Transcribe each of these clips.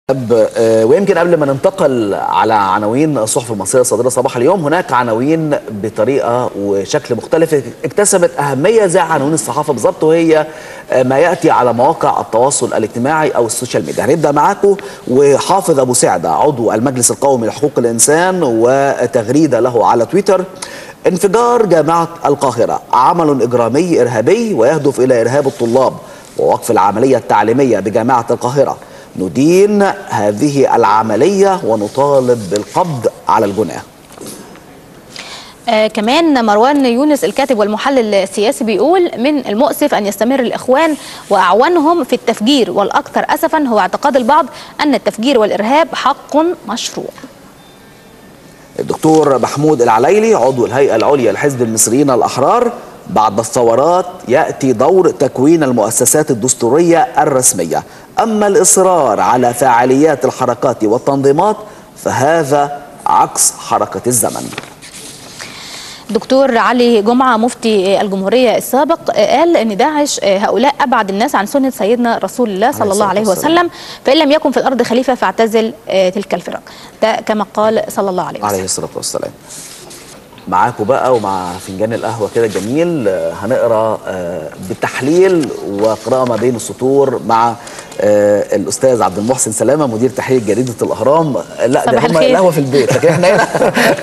ويمكن قبل ما ننتقل على عناوين الصحف المصريه الصادره صباح اليوم هناك عناوين بطريقه وشكل مختلف اكتسبت اهميه زي عناوين الصحافه بالظبط وهي ما ياتي على مواقع التواصل الاجتماعي او السوشيال ميديا هنبدا معاكم وحافظ ابو سعده عضو المجلس القومي لحقوق الانسان وتغريده له على تويتر انفجار جامعه القاهره عمل اجرامي ارهابي ويهدف الى ارهاب الطلاب ووقف العمليه التعليميه بجامعه القاهره ندين هذه العملية ونطالب بالقبض على الجناه آه كمان مروان يونس الكاتب والمحلل السياسي بيقول من المؤسف أن يستمر الإخوان وأعوانهم في التفجير والأكثر أسفا هو اعتقاد البعض أن التفجير والإرهاب حق مشروع الدكتور محمود العليلي عضو الهيئة العليا لحزب المصريين الأحرار بعد الثورات يأتي دور تكوين المؤسسات الدستورية الرسمية أما الإصرار على فعاليات الحركات والتنظيمات فهذا عكس حركة الزمن دكتور علي جمعة مفتي الجمهورية السابق قال أن داعش هؤلاء أبعد الناس عن سنة سيدنا رسول الله صلى الله عليه وسلم فإن لم يكن في الأرض خليفة فاعتزل تلك الفرق ده كما قال صلى الله عليه وسلم عليه الصلاة والسلام معاكم بقى ومع فنجان القهوه كده جميل هنقرا بتحليل وقراءه ما بين السطور مع الاستاذ عبد المحسن سلامه مدير تحرير جريده الاهرام لا ده هم القهوه في البيت لكن احنا هنا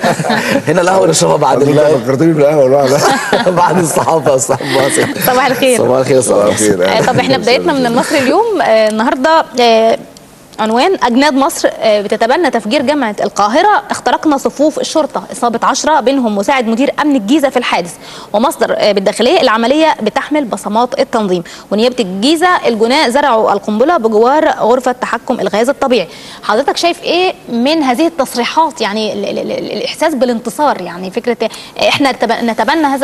هنا القهوه نشربها بعد فكرتني بالقهوه بعد الصحافه استاذ محسن صباح الخير صباح الخير صباح الخير طب احنا بدايتنا من المصري اليوم النهارده عنوان أجناد مصر بتتبنى تفجير جامعة القاهرة اخترقنا صفوف الشرطة إصابة عشرة بينهم مساعد مدير أمن الجيزة في الحادث ومصدر بالداخلية العملية بتحمل بصمات التنظيم ونيابة الجيزة الجناة زرعوا القنبلة بجوار غرفة تحكم الغاز الطبيعي حضرتك شايف إيه من هذه التصريحات يعني الإحساس بالانتصار يعني فكرة إحنا نتبنى هذا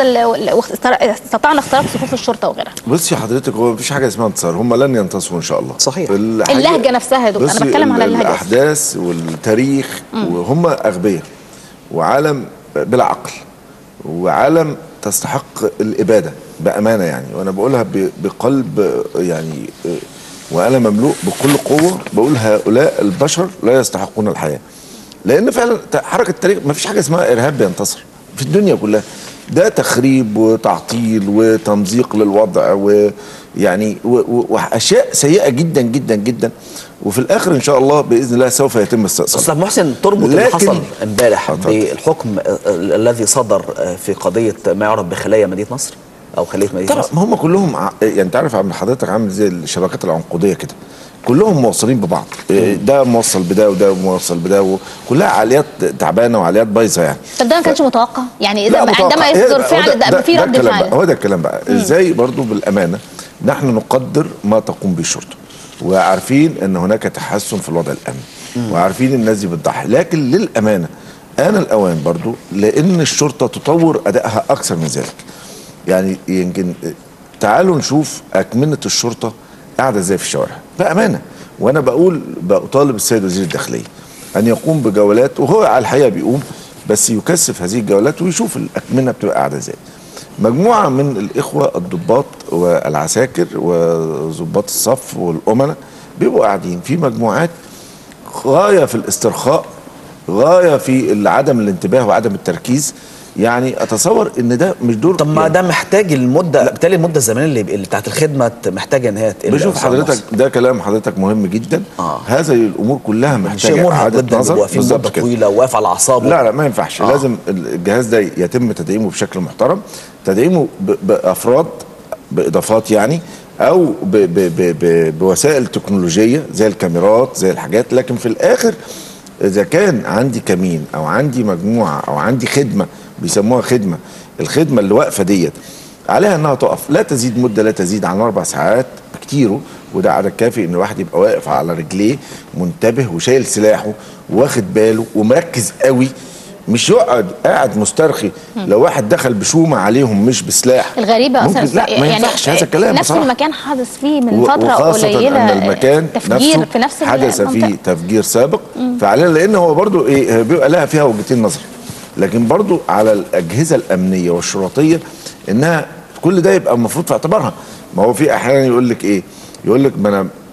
استطعنا اختراق صفوف الشرطة وغيرها بصي حضرتك هو مفيش حاجة اسمها انتصار هم لن ينتصروا إن شاء الله صحيح اللهجة نفسها يا دكتور انا بتكلم على اللهجه الاحداث والتاريخ مم. وهم اغبياء وعالم بلا عقل وعالم تستحق الاباده بامانه يعني وانا بقولها بقلب يعني وانا مملوء بكل قوه بقول هؤلاء البشر لا يستحقون الحياه لان فعلا حركه التاريخ ما فيش حاجه اسمها ارهاب بينتصر في الدنيا كلها ده تخريب وتعطيل وتمزيق للوضع ويعني واشياء سيئه جدا جدا جدا وفي الاخر ان شاء الله باذن الله سوف يتم استئصاله استاذ محسن تربط اللي حصل امبارح بالحكم الذي صدر في قضيه ما يعرف بخلايا مدينه نصر او خليه مدينه طبعا نصر ما هم كلهم ع... يعني انت عارف عم حضرتك عامل زي الشبكات العنقوديه كده كلهم موصلين ببعض ده موصل بده وده موصل بده كلها عاليات تعبانه وعاليات بايظه يعني طب ده ما كانش متوقع يعني اذا عندما يصدر فعل ده, ده في رد فعل هو ده الكلام بقى ازاي برضو بالامانه نحن نقدر ما تقوم به الشرطه وعارفين ان هناك تحسن في الوضع الامني وعارفين الناس دي بتضحي لكن للامانه انا الاوان برضو لان الشرطه تطور ادائها اكثر من ذلك يعني يمكن تعالوا نشوف اكمنه الشرطه قاعده ازاي في الشوارع بامانه وانا بقول بطالب السيد وزير الداخليه ان يقوم بجولات وهو على الحقيقه بيقوم بس يكثف هذه الجولات ويشوف الاكمنه بتبقى قاعده ازاي مجموعه من الاخوه الضباط والعساكر وضباط الصف والامناء بيبقوا قاعدين في مجموعات غايه في الاسترخاء غايه في عدم الانتباه وعدم التركيز يعني اتصور ان ده مش دور طب ما يعني ده محتاج المده بالتالي المده الزمنيه اللي, اللي بتاعت الخدمه محتاجه ان هي تقل بشوف حضرتك ده كلام حضرتك مهم جدا آه. هذه الامور كلها شيء محتاجه مرهق اعاده جدا نظر بيبقى في مده بالظبط كده. طويله وواقف على اعصابه لا لا ما ينفعش آه. آه. لازم الجهاز ده يتم تدعيمه بشكل محترم تدعيمه ب- بافراد باضافات يعني او ب ب ب ب بوسائل تكنولوجيه زي الكاميرات زي الحاجات لكن في الاخر اذا كان عندي كمين او عندي مجموعه او عندي خدمه بيسموها خدمه الخدمه اللي واقفه ديت عليها انها تقف لا تزيد مده لا تزيد عن اربع ساعات بكتيره وده عدد كافي ان الواحد يبقى واقف على رجليه منتبه وشايل سلاحه واخد باله ومركز قوي مش يقعد قاعد مسترخي لو واحد دخل بشومه عليهم مش بسلاح الغريبه ممكن اصلا لا ما ينفعش هذا الكلام نفس بصراحة. المكان حدث فيه من و- فتره وخاصة قليله ان المكان تفجير نفسه في نفس حدث المنطقة. فيه تفجير سابق فعلينا لان هو برضو ايه بيبقى لها فيها وجهتين نظر لكن برضو على الاجهزه الامنيه والشرطيه انها كل ده يبقى المفروض في اعتبارها ما هو في احيانا يقول لك ايه يقول لك ما انا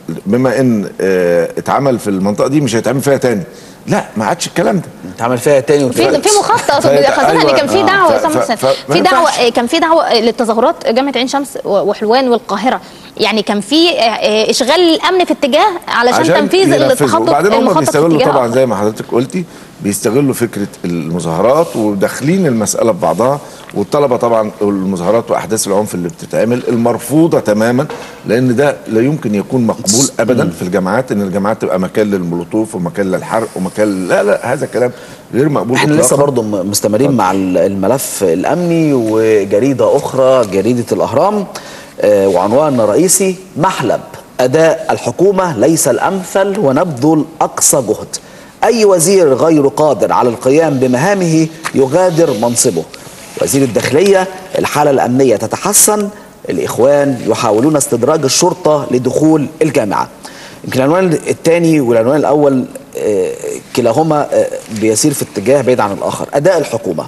بما ان آه، اتعمل في المنطقه دي مش هيتعمل فيها تاني لا ما عادش الكلام ده اتعمل فيها تاني في وتالت. في مخطط فهي- خاصة ان أيوة، كان في آه. دعوه ف- سامح ف- حسين. ف- ما في دعوه ينفعش. كان في دعوه للتظاهرات جامعه عين شمس و- وحلوان والقاهره يعني كان في آه، اشغال الامن في اتجاه علشان, تنفيذ ينفذوا. التخطط وبعدين هم المخطط في بيستغلوا اتجاه طبعا آخر. زي ما حضرتك قلتي بيستغلوا فكره المظاهرات وداخلين المساله ببعضها والطلبه طبعا المظاهرات واحداث العنف اللي بتتعمل المرفوضه تماما لان ده لا يمكن يكون مقبول ابدا في الجامعات ان الجامعات تبقى مكان للمولوتوف ومكان للحرق ومكان لا لا هذا كلام غير مقبول احنا لسه إطلاقاً. برضه م- مستمرين مع ال- الملف الامني وجريده اخرى جريده الاهرام آه، وعنوان رئيسي محلب اداء الحكومه ليس الامثل ونبذل اقصى جهد اي وزير غير قادر على القيام بمهامه يغادر منصبه وزير الداخليه الحاله الامنيه تتحسن الاخوان يحاولون استدراج الشرطه لدخول الجامعه يمكن العنوان الثاني والعنوان الاول آه، كلاهما آه، بيسير في اتجاه بعيد عن الاخر اداء الحكومه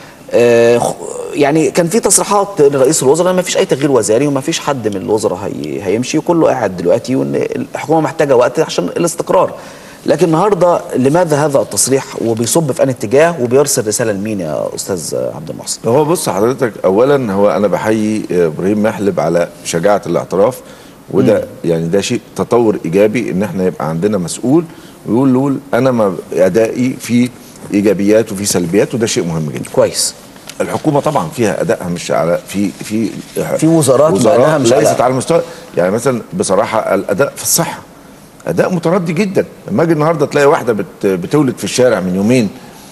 آه، خ- يعني كان في تصريحات لرئيس الوزراء ما فيش اي تغيير وزاري وما فيش حد من الوزراء هي هيمشي وكله قاعد دلوقتي وان الحكومه محتاجه وقت عشان الاستقرار لكن النهارده لماذا هذا التصريح وبيصب في ان اتجاه وبيرسل رساله لمين يا استاذ عبد المحسن هو بص حضرتك اولا هو انا بحيي ابراهيم محلب على شجاعه الاعتراف وده يعني ده شيء تطور ايجابي ان احنا يبقى عندنا مسؤول ويقول له انا ما ادائي فيه ايجابيات وفي سلبيات وده شيء مهم جدا كويس الحكومه طبعا فيها ادائها مش على في في في وزارات وزارات بأدائها مش ليست على- على المستوى يعني مثلا بصراحه الاداء في الصحه اداء متردي جدا لما اجي النهارده تلاقي واحده بت بتولد في الشارع من يومين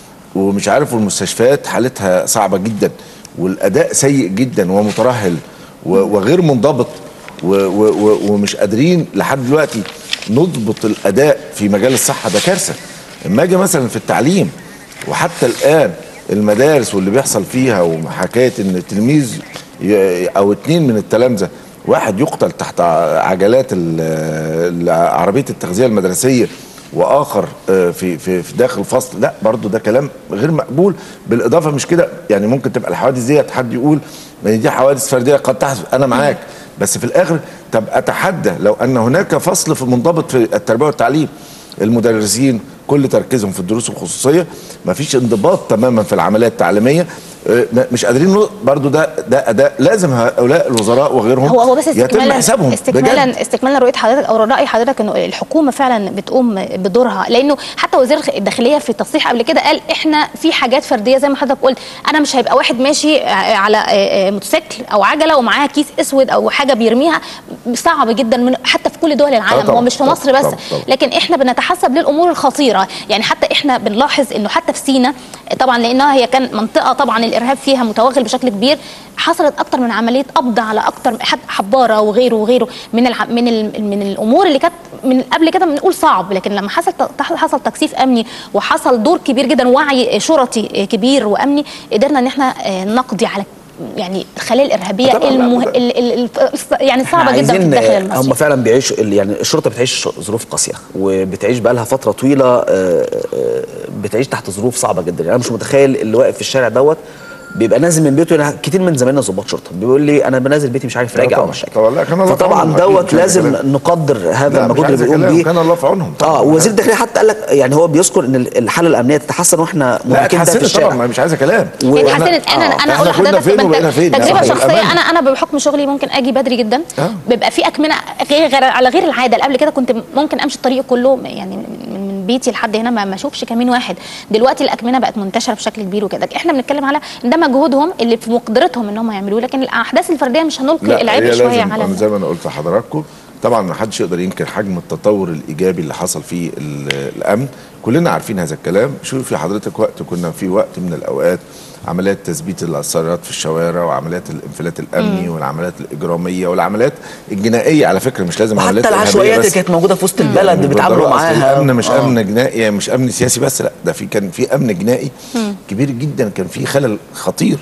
ومش عارف والمستشفيات حالتها صعبه جدا والاداء سيء جدا ومترهل و- وغير منضبط و- و- و- ومش قادرين لحد دلوقتي نضبط الاداء في مجال الصحه ده كارثه اما اجي مثلا في التعليم وحتى الان المدارس واللي بيحصل فيها وحكايه ان التلميذ ي- او اتنين من التلامذه واحد يقتل تحت ع- عجلات ال- ال- عربيه التغذيه المدرسيه واخر آه، في في في داخل الفصل لا برضو ده كلام غير مقبول بالاضافه مش كده يعني ممكن تبقى الحوادث ديت حد يقول ان دي حوادث فرديه قد تحدث انا معاك بس في الاخر طب اتحدى لو ان هناك فصل في منضبط في التربيه والتعليم المدرسين كل تركيزهم في الدروس الخصوصيه مفيش انضباط تماما في العمليه التعليميه آه، م- مش قادرين نو- برضو ده ده اداء لازم هؤلاء الوزراء وغيرهم هو هو بس يتم استكمالا حسابهم بجد. استكمالا استكمالا رؤيه حضرتك او راي حضرتك انه الحكومه فعلا بتقوم بدورها لانه حتى وزير الداخليه في تصريح قبل كده قال احنا في حاجات فرديه زي ما حضرتك قلت انا مش هيبقى واحد ماشي على موتوسيكل او عجله ومعاه كيس اسود او حاجه بيرميها صعب جدا من حتى في كل دول العالم طبعاً، هو مش في طبعاً، مصر بس طبعاً، طبعاً. لكن احنا بنتحسب للامور الخطيره يعني حتى احنا بنلاحظ انه حتى في سينا طبعا لانها هي كان منطقه طبعا الارهاب فيها متوغل بشكل كبير حصلت اكتر من عمليه قبض على اكتر حتى حباره وغيره وغيره من الع... من ال... من الامور اللي كانت من قبل كده بنقول صعب لكن لما حصل ت- حصل تكثيف امني وحصل دور كبير جدا وعي شرطي كبير وامني قدرنا ان احنا آه، نقضي على يعني الخلايا الارهابيه طبعاً، لا، المه... ده- ال... ال... ال... يعني إحنا صعبه جدا في عايزين- الداخل المصري هم فعلا بيعيشوا ال- يعني الشرطه بتعيش ظروف قاسيه وبتعيش بقى لها فتره طويله آه، آه، بتعيش تحت ظروف صعبه جدا يعني انا مش متخيل اللي واقف في الشارع دوت بيبقى نازل من بيته يعني كتير من زمايلنا ضباط شرطه بيقول لي انا بنازل بيتي مش عارف لا راجع او طبعاً. مش راجع طبعاً، لا، كان الله في فطبعا عونهم، دوت أكيد، مش عايز لازم كلام. نقدر هذا لا، مش المجهود عايز اللي بيقوم كلام، بيه كان الله في عونهم اه طبعاً. وزير الداخليه حتى قال لك يعني هو بيذكر ان الحاله الامنيه تتحسن واحنا لا ممكن ده في اتحسنت طبعا الشارع ما مش عايزه كلام و- يعني وإحنا- حسنت انا آه، انا إحنا اقول كنا لحضرتك فين بنت- وبقينا فين؟ تجربه يعني شخصيه بالأمانة. انا انا بحكم شغلي ممكن اجي بدري جدا آه. بيبقى في اكمنه غير, غير على غير العاده اللي قبل كده كنت ممكن امشي الطريق كله يعني من, من بيتي لحد هنا ما ما اشوفش كمين واحد دلوقتي الاكمنه بقت منتشره بشكل كبير وكده احنا بنتكلم على إن ده مجهودهم اللي في مقدرتهم ان هم يعملوه لكن الاحداث الفرديه مش هنلقي العبء هي شويه لازم على أنا زي ما انا قلت لحضراتكم طبعا ما حدش يقدر ينكر حجم التطور الايجابي اللي حصل في ال- الامن كلنا عارفين هذا الكلام شوفي حضرتك وقت كنا في وقت من الاوقات عمليات تثبيت السيارات في الشوارع وعمليات الانفلات الامني والعمليات الاجراميه والعمليات الجنائيه على فكره مش لازم عمليات وحتى إرهابية العشوائيات بس. اللي كانت موجوده في وسط البلد يعني بيتعاملوا بالضرورة أصل معاها الامن مش آه. امن جنائي مش امن سياسي بس لا ده في كان في امن جنائي كبير جدا كان في خلل خطير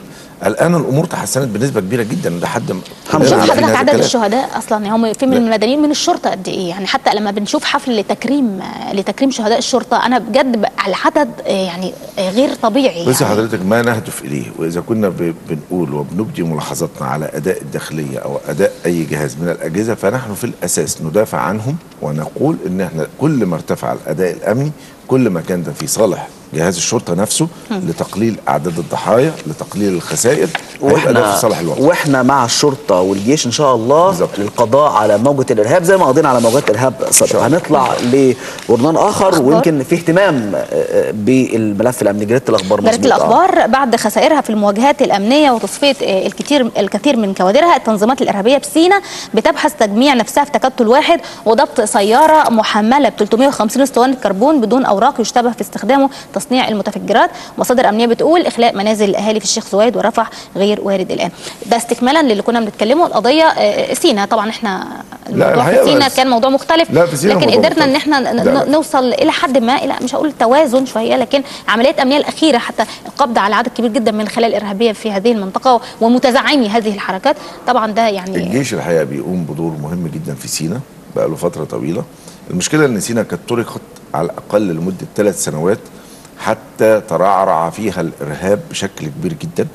الان الامور تحسنت بنسبه كبيره جدا لحد ما الحمد شوف لله. عارفين حضرتك هذا عدد الكلام. الشهداء اصلا يعني هم في من المدنيين من الشرطه قد ايه يعني حتى لما بنشوف حفل لتكريم لتكريم شهداء الشرطه انا بجد ب- على عدد آه، يعني آه، غير طبيعي بصي يعني. حضرتك ما نهدف اليه واذا كنا ب- بنقول وبنبدي ملاحظاتنا على اداء الداخليه او اداء اي جهاز من الاجهزه فنحن في الاساس ندافع عنهم ونقول ان احنا كل ما ارتفع الاداء الامني كل ما كان ده في صالح جهاز الشرطه نفسه لتقليل اعداد الضحايا لتقليل الخسائر هيبقى ده واحنا في صالح الوطن واحنا مع الشرطه والجيش ان شاء الله بالظبط. للقضاء على موجه الارهاب زي ما قضينا على موجات ارهاب سابقه هنطلع لبرنامج اخر أخبار. ويمكن في اهتمام آه، آه، بالملف الامني جريده الاخبار جريدة مظبوط، آه. الأخبار بعد خسائرها في المواجهات الأمنية وتصفية آه، الكثير الكثير من كوادرها التنظيمات الإرهابية بسينا بتبحث تجميع نفسها في تكتل واحد وضبط سيارة محملة ب 350 اسطوانة كربون بدون أوراق يشتبه في استخدامه تصنيع المتفجرات مصادر أمنية بتقول إخلاء منازل الأهالي في الشيخ زويد ورفح غير وارد الآن ده استكمالا للي كنا بنتكلمه القضية آه، سينا طبعا احنا الموضوع في الحقيقة سينا بس- كان موضوع مختلف لا، في سينا لكن موضوع قدرنا ان مختلف. احنا ن- لا، لا. ن- نوصل الى حد ما الى مش هقول توازن شويه لكن عمليات امنيه الاخيره حتى القبض على عدد كبير جدا من الخلايا الارهابيه في هذه المنطقه ومتزعمي هذه الحركات طبعا ده يعني الجيش الحقيقه بيقوم بدور مهم جدا في سينا بقى له فتره طويله المشكله ان سينا كانت طرقت على الاقل لمده ثلاث سنوات حتى ترعرع فيها الارهاب بشكل كبير جدا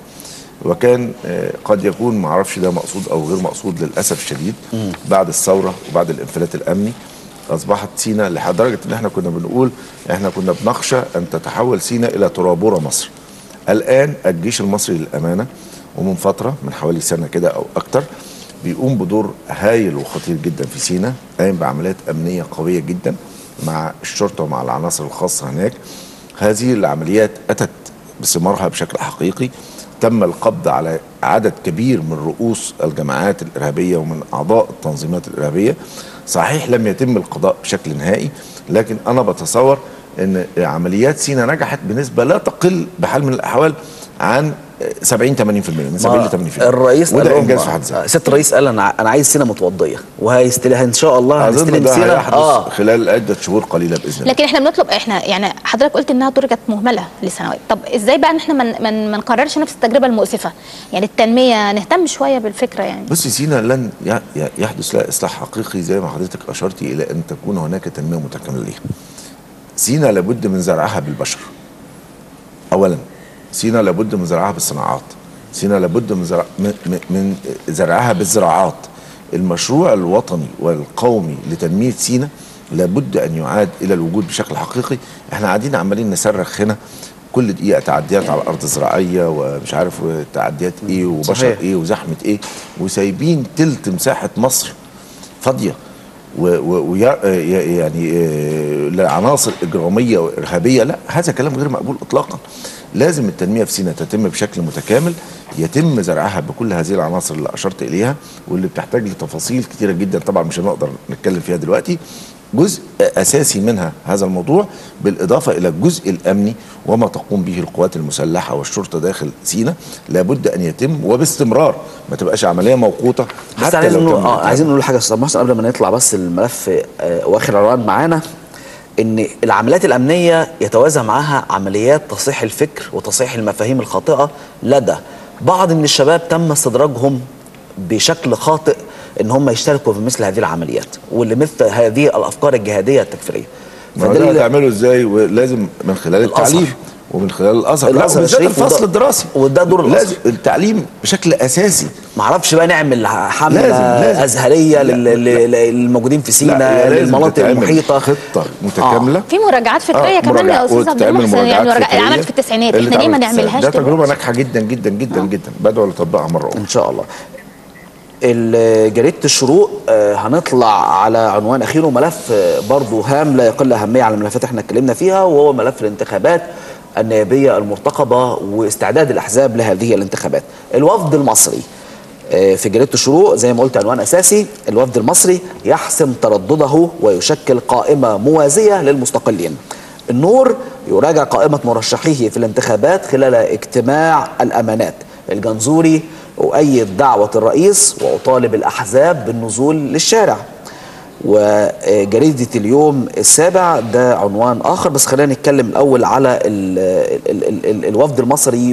وكان آه، قد يكون ما اعرفش ده مقصود او غير مقصود للاسف الشديد بعد الثوره وبعد الانفلات الامني اصبحت سينا لدرجه ان احنا كنا بنقول احنا كنا بنخشى ان تتحول سينا الى ترابوره مصر الان الجيش المصري للامانه ومن فتره من حوالي سنه كده او اكتر بيقوم بدور هايل وخطير جدا في سينا قايم بعمليات امنيه قويه جدا مع الشرطه ومع العناصر الخاصه هناك هذه العمليات اتت بثمارها بشكل حقيقي تم القبض على عدد كبير من رؤوس الجماعات الارهابيه ومن اعضاء التنظيمات الارهابيه صحيح لم يتم القضاء بشكل نهائي لكن انا بتصور ان عمليات سينا نجحت بنسبه لا تقل بحال من الاحوال عن 70 80% من 70 ل 80% الرئيس قال وده لهم- انجاز في حد ذاته ست الرئيس قال انا انا عايز سينا متوضيه وهيستلها ان شاء الله اظن هنستلم ده سينا هيحدث اه خلال عده شهور قليله باذن الله لكن احنا بنطلب احنا يعني حضرتك قلت انها تركت مهمله لسنوات طب ازاي بقى ان احنا ما من من نكررش نفس التجربه المؤسفه يعني التنميه نهتم شويه بالفكره يعني بصي سينا لن ي- ي- يحدث لها اصلاح حقيقي زي ما حضرتك اشرتي الى ان تكون هناك تنميه متكامله ليها. سينا لابد من زرعها بالبشر. اولا سينا لابد من زرعها بالصناعات. سينا لابد من زرع من, من- من زرعها بالزراعات. المشروع الوطني والقومي لتنميه سينا لابد ان يعاد الى الوجود بشكل حقيقي، احنا قاعدين عمالين نصرخ هنا كل دقيقه تعديات على الارض الزراعيه ومش عارف تعديات ايه وبشر صحيح. ايه وزحمه ايه وسايبين تلت مساحه مصر فاضيه ويعني لعناصر اجراميه وارهابيه لا هذا كلام غير مقبول اطلاقا لازم التنميه في سيناء تتم بشكل متكامل يتم زرعها بكل هذه العناصر اللي اشرت اليها واللي بتحتاج لتفاصيل كتيره جدا طبعا مش هنقدر نتكلم فيها دلوقتي جزء اساسي منها هذا الموضوع بالاضافه الى الجزء الامني وما تقوم به القوات المسلحه والشرطه داخل سيناء لابد ان يتم وباستمرار ما تبقاش عمليه موقوته بس عايزين لو نقول تم اه الإتمام. عايزين نقول حاجه يا استاذ محسن قبل ما نطلع بس الملف آه واخر عنوان معانا ان العمليات الامنيه يتوازى معها عمليات تصحيح الفكر وتصحيح المفاهيم الخاطئه لدى بعض من الشباب تم استدراجهم بشكل خاطئ ان هم يشتركوا في مثل هذه العمليات واللي مثل هذه الافكار الجهاديه التكفيريه ما هو ده هتعمله ازاي ولازم من خلال الأزهر. التعليم ومن خلال الازهر لا الأزهر وبالذات الشريف الفصل وده- الدراسي وده دور الأزهر. لازم التعليم بشكل اساسي معرفش بقى نعمل حمله لازم- لازم. ازهريه لا، لل- لا. لل- للموجودين في لا، سيناء هي لازم للمناطق تتعمل المحيطه خطه متكامله في مراجعات فكريه آه، كمان مراجعة- يا استاذ عبد وتتعمل المحسن يعني مراجعات مراجعة فكرية عملت في التسعينات اللي احنا ليه ما اتعملت في نعملهاش التسعينات. ده تجربه دلوقتي؟ ناجحه جدا جدا جدا جدا بدعو لتطبيقها مره اخرى ان شاء الله ال- جريده الشروق آه، هنطلع على عنوان اخير وملف آه، برضه هام لا يقل اهميه على الملفات احنا اتكلمنا فيها وهو ملف الانتخابات النيابيه المرتقبه واستعداد الاحزاب لهذه الانتخابات. الوفد المصري آه، في جريده الشروق زي ما قلت عنوان اساسي الوفد المصري يحسم تردده ويشكل قائمه موازيه للمستقلين. النور يراجع قائمه مرشحيه في الانتخابات خلال اجتماع الامانات. الجنزوري أؤيد دعوة الرئيس وأطالب الأحزاب بالنزول للشارع وجريدة اليوم السابع ده عنوان آخر بس خلينا نتكلم الأول على ال ال ال ال الوفد المصري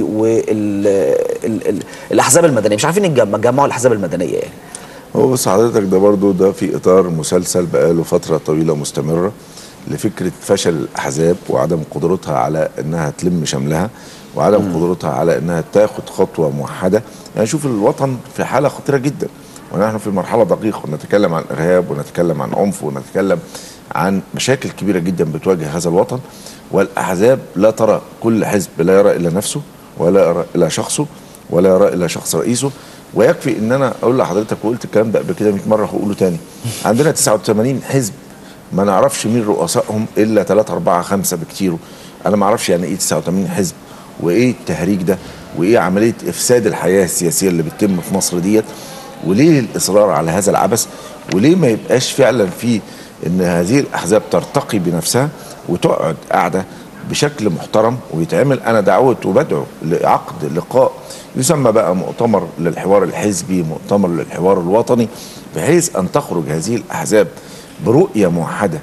والأحزاب المدنية مش عارفين يتجمع- يجمعوا الأحزاب المدنية يعني هو بص حضرتك ده برضو ده في اطار مسلسل بقاله فتره طويله مستمره لفكره فشل الاحزاب وعدم قدرتها على انها تلم شملها وعدم قدرتها على انها تاخد خطوه موحده يعني شوف الوطن في حاله خطيره جدا ونحن في مرحله دقيقه ونتكلم عن ارهاب ونتكلم عن عنف ونتكلم عن مشاكل كبيره جدا بتواجه هذا الوطن والاحزاب لا ترى كل حزب لا يرى الا نفسه ولا يرى الا شخصه ولا يرى الا شخص رئيسه ويكفي ان انا اقول لحضرتك وقلت الكلام ده قبل كده 100 مره هقوله تاني عندنا 89 حزب ما نعرفش مين رؤسائهم الا 3 4 5 بكتيره انا ما اعرفش يعني ايه 89 حزب وايه التهريج ده وايه عمليه افساد الحياه السياسيه اللي بتتم في مصر ديت وليه الاصرار على هذا العبث وليه ما يبقاش فعلا في ان هذه الاحزاب ترتقي بنفسها وتقعد قاعده بشكل محترم ويتعمل انا دعوت وبدعو لعقد لقاء يسمى بقى مؤتمر للحوار الحزبي مؤتمر للحوار الوطني بحيث ان تخرج هذه الاحزاب برؤيه موحده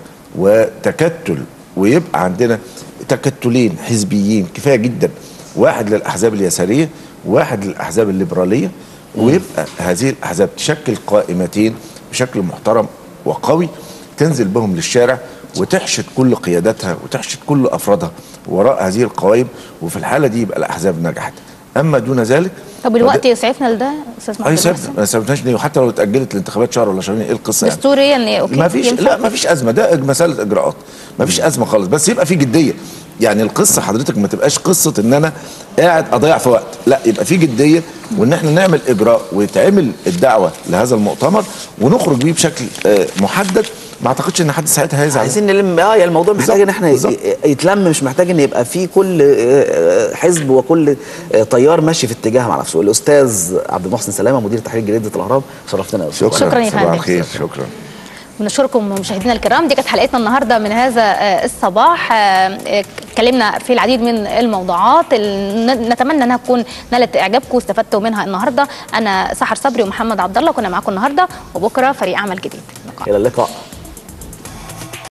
وتكتل ويبقى عندنا تكتلين حزبيين كفايه جدا واحد للاحزاب اليساريه واحد للاحزاب الليبراليه ويبقى هذه الاحزاب تشكل قائمتين بشكل محترم وقوي تنزل بهم للشارع وتحشد كل قياداتها وتحشد كل افرادها وراء هذه القوائم وفي الحاله دي يبقى الاحزاب نجحت اما دون ذلك طب الوقت يسعفنا لده استاذ اي محمد سبب محسن؟ ما سببناش ليه وحتى لو اتاجلت الانتخابات شهر ولا شهرين ايه القصه يعني دستوريا إيه؟ اوكي ما فيش ينفع؟ لا ما فيش ازمه ده مساله اجراءات ما فيش ازمه خالص بس يبقى في جديه يعني القصه حضرتك ما تبقاش قصه ان انا قاعد اضيع في وقت لا يبقى في جديه وان احنا نعمل اجراء ويتعمل الدعوه لهذا المؤتمر ونخرج بيه بشكل آه، محدد ما اعتقدش ان حد ساعتها هيزعل عايزين نلم اه يعني الموضوع محتاج ان احنا بالظبط. ي- يتلم مش محتاج ان يبقى في كل آه، حزب وكل آه، تيار ماشي في اتجاه مع نفسه الاستاذ عبد المحسن سلامه مدير تحرير جريده الاهرام شرفتنا يا أستاذ. شكرا شكراً يا صباح فندم. الخير شكرا بنشكركم مشاهدينا الكرام دي كانت حلقتنا النهارده من هذا آه، الصباح آه، آه، اتكلمنا في العديد من الموضوعات ال- ن- نتمنى انها تكون نالت اعجابكم واستفدتوا منها النهارده انا سحر صبري ومحمد عبد الله كنا معاكم النهارده وبكره فريق عمل جديد الى اللقاء